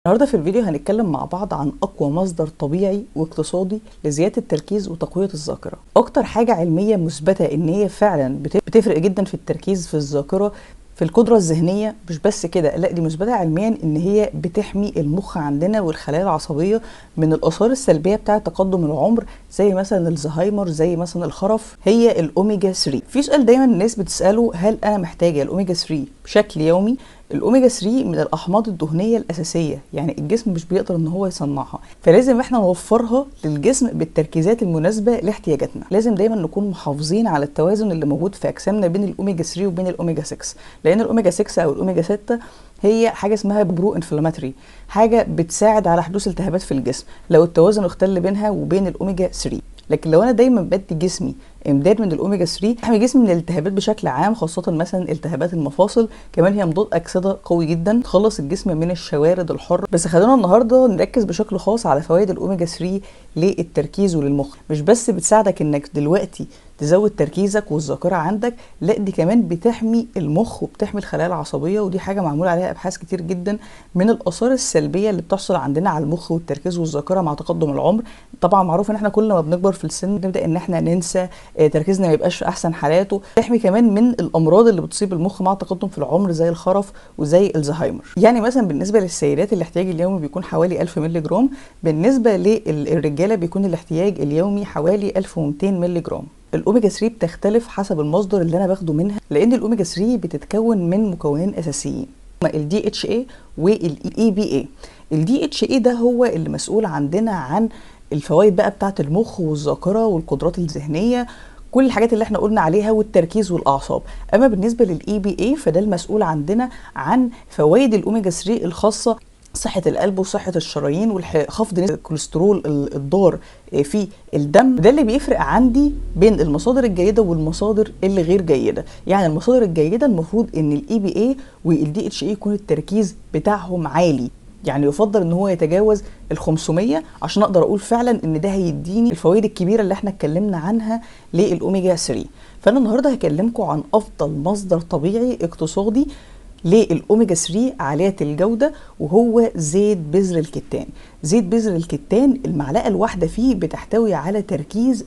النهارده في الفيديو هنتكلم مع بعض عن اقوى مصدر طبيعي واقتصادي لزياده التركيز وتقويه الذاكره اكتر حاجه علميه مثبته ان هي فعلا بت- بتفرق جدا في التركيز في الذاكره في القدره الذهنيه مش بس كده لا دي مثبته علميا ان هي بتحمي المخ عندنا والخلايا العصبيه من الاثار السلبيه بتاعه تقدم العمر زي مثلا الزهايمر زي مثلا الخرف هي الاوميجا 3 في سؤال دايما الناس بتساله هل انا محتاجه الاوميجا 3 بشكل يومي الاوميجا 3 من الاحماض الدهنيه الاساسيه يعني الجسم مش بيقدر ان هو يصنعها فلازم احنا نوفرها للجسم بالتركيزات المناسبه لاحتياجاتنا لازم دايما نكون محافظين على التوازن اللي موجود في اجسامنا بين الاوميجا 3 وبين الاوميجا 6 لان الاوميجا 6 او الاوميجا 6 هي حاجه اسمها برو انفلاماتري حاجه بتساعد على حدوث التهابات في الجسم لو التوازن اختل بينها وبين الاوميجا 3 لكن لو انا دايما بدي جسمي امداد من الاوميجا 3 احمي جسمي من الالتهابات بشكل عام خاصه مثلا التهابات المفاصل كمان هي مضاد اكسده قوي جدا تخلص الجسم من الشوارد الحره بس خلينا النهارده نركز بشكل خاص على فوائد الاوميجا 3 للتركيز وللمخ مش بس بتساعدك انك دلوقتي تزود تركيزك والذاكره عندك لا دي كمان بتحمي المخ وبتحمي الخلايا العصبيه ودي حاجه معمول عليها ابحاث كتير جدا من الاثار السلبيه اللي بتحصل عندنا على المخ والتركيز والذاكره مع تقدم العمر طبعا معروف ان احنا كل ما بنكبر في السن نبدا ان احنا ننسى آه، تركيزنا ما يبقاش في احسن حالاته تحمي كمان من الامراض اللي بتصيب المخ مع التقدم في العمر زي الخرف وزي الزهايمر يعني مثلا بالنسبه للسيدات الاحتياج اليومي بيكون حوالي 1000 مللي جرام بالنسبه للرجاله بيكون الاحتياج اليومي حوالي 1200 مللي جرام الاوميجا 3 بتختلف حسب المصدر اللي انا باخده منها لان الاوميجا 3 بتتكون من مكونين اساسيين الدي اتش اي والاي بي اي الدي اتش اي ده هو اللي مسؤول عندنا عن الفوائد بقى بتاعه المخ والذاكره والقدرات الذهنيه كل الحاجات اللي احنا قلنا عليها والتركيز والاعصاب اما بالنسبه للاي بي اي فده المسؤول عندنا عن فوائد الاوميجا 3 الخاصه صحة القلب وصحة الشرايين وخفض نسبة الكوليسترول ال- الضار في الدم ده اللي بيفرق عندي بين المصادر الجيدة والمصادر اللي غير جيدة يعني المصادر الجيدة المفروض ان الاي بي اي والدي اتش اي يكون التركيز بتاعهم عالي يعني يفضل ان هو يتجاوز ال 500 عشان اقدر اقول فعلا ان ده هيديني الفوائد الكبيره اللي احنا اتكلمنا عنها للاوميجا 3 فانا النهارده هكلمكم عن افضل مصدر طبيعي اقتصادي للاوميجا 3 عاليه الجوده وهو زيت بذر الكتان زيت بذر الكتان المعلقه الواحده فيه بتحتوي على تركيز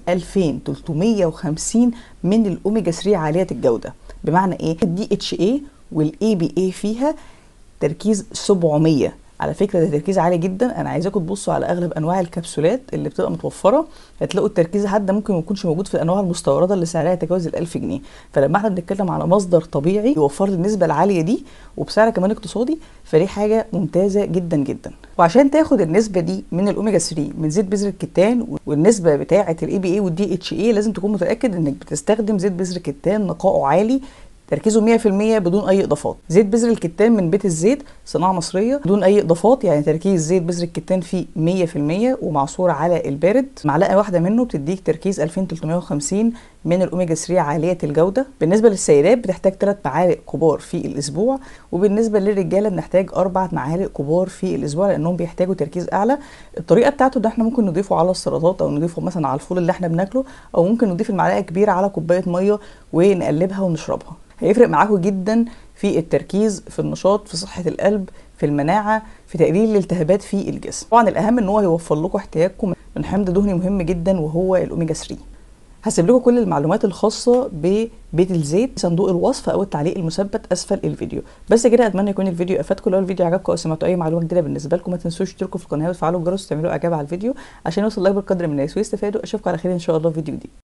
2350 من الاوميجا 3 عاليه الجوده بمعنى ايه الدي اتش اي والاي بي اي فيها تركيز 700 على فكره ده تركيز عالي جدا انا عايزاكم تبصوا على اغلب انواع الكبسولات اللي بتبقى متوفره هتلاقوا التركيز حتى ممكن ما يكونش موجود في الانواع المستورده اللي سعرها يتجاوز ال 1000 جنيه فلما احنا بنتكلم على مصدر طبيعي يوفر لي النسبه العاليه دي وبسعر كمان اقتصادي فدي حاجه ممتازه جدا جدا وعشان تاخد النسبه دي من الاوميجا 3 من زيت بذر الكتان والنسبه بتاعه الاي بي اي والدي اتش اي لازم تكون متاكد انك بتستخدم زيت بذر الكتان نقائه عالي تركيزه 100% بدون اي اضافات زيت بذر الكتان من بيت الزيت صناعه مصريه بدون اي اضافات يعني تركيز زيت بذر الكتان فيه 100% ومعصور على البارد معلقه واحده منه بتديك تركيز 2350 من الاوميجا 3 عاليه الجوده بالنسبه للسيدات بتحتاج 3 معالق كبار في الاسبوع وبالنسبه للرجاله بنحتاج 4 معالق كبار في الاسبوع لانهم بيحتاجوا تركيز اعلى الطريقه بتاعته ده احنا ممكن نضيفه على السلطات او نضيفه مثلا على الفول اللي احنا بناكله او ممكن نضيف المعلقه كبيره على كوبايه ميه ونقلبها ونشربها هيفرق معاكم جدا في التركيز في النشاط في صحة القلب في المناعة في تقليل الالتهابات في الجسم طبعا الأهم إن هو يوفر لكم احتياجكم من حمض دهني مهم جدا وهو الأوميجا 3 هسيب لكم كل المعلومات الخاصة ببيت الزيت صندوق الوصف أو التعليق المثبت أسفل الفيديو بس كده أتمنى يكون الفيديو أفادكم لو الفيديو عجبكم أو سمعتوا أي معلومة جديدة بالنسبة لكم ما تنسوش تشتركوا في القناة وتفعلوا الجرس وتعملوا إعجاب على الفيديو عشان يوصل لأكبر قدر من الناس ويستفادوا أشوفكم على خير إن شاء الله في فيديو جديد